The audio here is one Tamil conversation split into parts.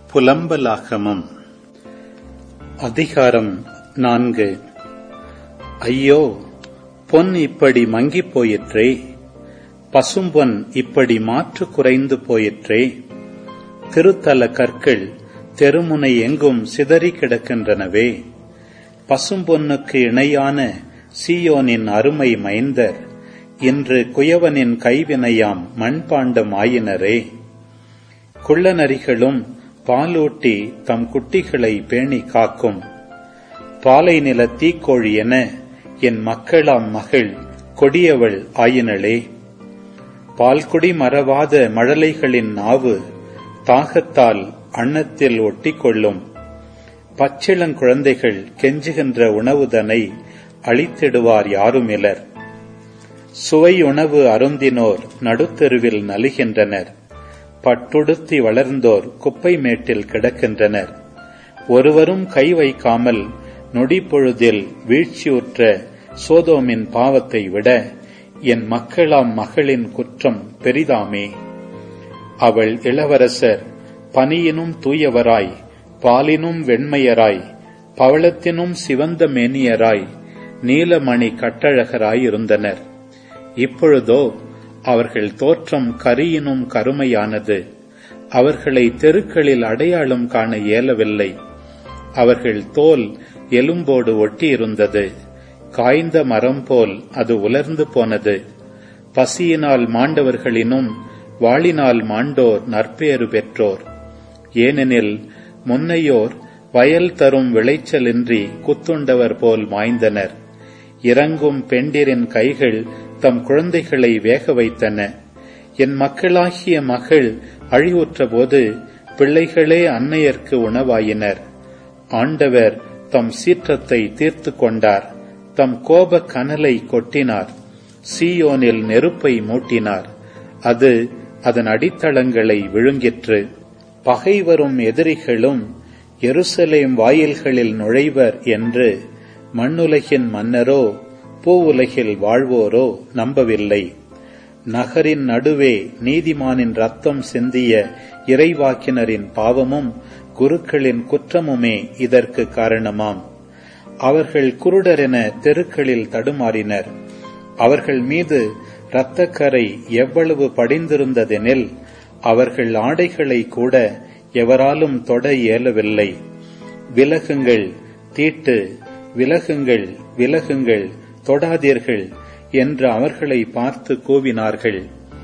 புலம்பலாகமம் அதிகாரம் நான்கு ஐயோ பொன் இப்படி மங்கிப் போயிற்றே பசும்பொன் இப்படி மாற்று குறைந்து போயிற்றே திருத்தல கற்கள் தெருமுனை எங்கும் சிதறி கிடக்கின்றனவே பசும்பொன்னுக்கு இணையான சீயோனின் அருமை மைந்தர் இன்று குயவனின் கைவினையாம் மண்பாண்டம் ஆயினரே குள்ளநரிகளும் பாலூட்டி தம் குட்டிகளை பேணி காக்கும் பாலை நில தீக்கோழி என என் மக்களாம் மகள் கொடியவள் ஆயினளே பால்குடி மறவாத மழலைகளின் நாவு தாகத்தால் அன்னத்தில் ஒட்டிக்கொள்ளும் பச்சிளங்குழந்தைகள் கெஞ்சுகின்ற உணவுதனை அழித்திடுவார் யாருமிலர் சுவை உணவு அருந்தினோர் நடுத்தெருவில் நலிகின்றனர் பட்டுடுத்தி வளர்ந்தோர் குப்பை மேட்டில் கிடக்கின்றனர் ஒருவரும் கை வைக்காமல் நொடி பொழுதில் வீழ்ச்சியுற்ற சோதோமின் பாவத்தை விட என் மக்களாம் மகளின் குற்றம் பெரிதாமே அவள் இளவரசர் பனியினும் தூயவராய் பாலினும் வெண்மையராய் பவளத்தினும் சிவந்த மேனியராய் நீலமணி கட்டழகராய் இருந்தனர் இப்பொழுதோ அவர்கள் தோற்றம் கரியினும் கருமையானது அவர்களை தெருக்களில் அடையாளம் காண இயலவில்லை அவர்கள் தோல் எலும்போடு ஒட்டியிருந்தது காய்ந்த மரம் போல் அது உலர்ந்து போனது பசியினால் மாண்டவர்களினும் வாளினால் மாண்டோர் நற்பேறு பெற்றோர் ஏனெனில் முன்னையோர் வயல் தரும் விளைச்சலின்றி குத்துண்டவர் போல் மாய்ந்தனர் இறங்கும் பெண்டிரின் கைகள் தம் குழந்தைகளை வேக வைத்தன என் மக்களாகிய மகள் அழிவுற்ற போது பிள்ளைகளே அன்னையர்க்கு உணவாயினர் ஆண்டவர் தம் சீற்றத்தை தீர்த்து கொண்டார் தம் கோப கனலை கொட்டினார் சீயோனில் நெருப்பை மூட்டினார் அது அதன் அடித்தளங்களை விழுங்கிற்று பகை வரும் எதிரிகளும் எருசலேம் வாயில்களில் நுழைவர் என்று மண்ணுலகின் மன்னரோ பூவுலகில் வாழ்வோரோ நம்பவில்லை நகரின் நடுவே நீதிமானின் ரத்தம் சிந்திய இறைவாக்கினரின் பாவமும் குருக்களின் குற்றமுமே இதற்கு காரணமாம் அவர்கள் குருடரென தெருக்களில் தடுமாறினர் அவர்கள் மீது இரத்தக்கரை எவ்வளவு படிந்திருந்ததெனில் அவர்கள் ஆடைகளை கூட எவராலும் தொட இயலவில்லை விலகுங்கள் தீட்டு விலகுங்கள் விலகுங்கள் தொடாதீர்கள் என்று அவர்களை பார்த்து கூவினார்கள்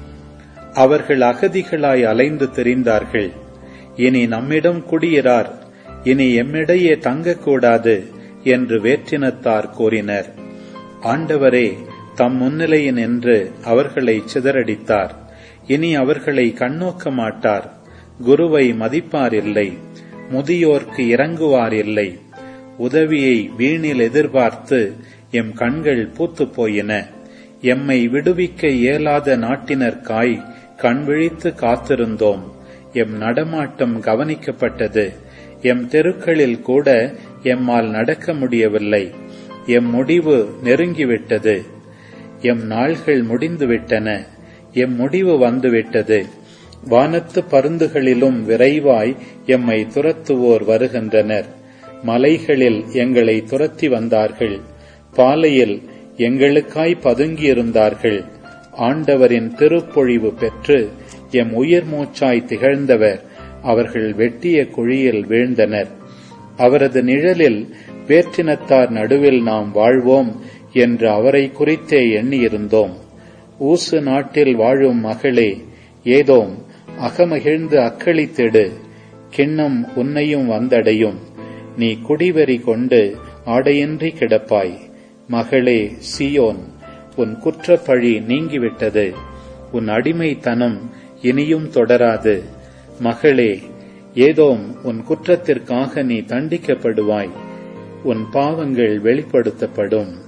அவர்கள் அகதிகளாய் அலைந்து திரிந்தார்கள் இனி நம்மிடம் குடியிறார் இனி எம்மிடையே தங்கக்கூடாது என்று வேற்றினத்தார் கூறினர் ஆண்டவரே தம் முன்னிலையின் என்று அவர்களை சிதறடித்தார் இனி அவர்களை கண்ணோக்க மாட்டார் குருவை மதிப்பார் இல்லை முதியோர்க்கு இறங்குவார் இல்லை உதவியை வீணில் எதிர்பார்த்து எம் கண்கள் பூத்து போயின எம்மை விடுவிக்க இயலாத நாட்டினர்காய் கண் விழித்து காத்திருந்தோம் எம் நடமாட்டம் கவனிக்கப்பட்டது எம் தெருக்களில் கூட எம்மால் நடக்க முடியவில்லை எம் முடிவு நெருங்கிவிட்டது எம் நாள்கள் முடிந்துவிட்டன எம் முடிவு வந்துவிட்டது வானத்து பருந்துகளிலும் விரைவாய் எம்மை துரத்துவோர் வருகின்றனர் மலைகளில் எங்களை துரத்தி வந்தார்கள் பாலையில் எங்களுக்காய் பதுங்கியிருந்தார்கள் ஆண்டவரின் திருப்பொழிவு பெற்று எம் உயிர் மூச்சாய் திகழ்ந்தவர் அவர்கள் வெட்டிய குழியில் வீழ்ந்தனர் அவரது நிழலில் வேற்றினத்தார் நடுவில் நாம் வாழ்வோம் என்று அவரை குறித்தே எண்ணியிருந்தோம் ஊசு நாட்டில் வாழும் மகளே ஏதோம் அகமகிழ்ந்து அக்களித்திடு கிண்ணம் உன்னையும் வந்தடையும் நீ குடிவெறி கொண்டு ஆடையின்றி கிடப்பாய் மகளே சியோன் உன் குற்றப்பழி நீங்கிவிட்டது உன் அடிமைத்தனம் இனியும் தொடராது மகளே ஏதோம் உன் குற்றத்திற்காக நீ தண்டிக்கப்படுவாய் உன் பாவங்கள் வெளிப்படுத்தப்படும்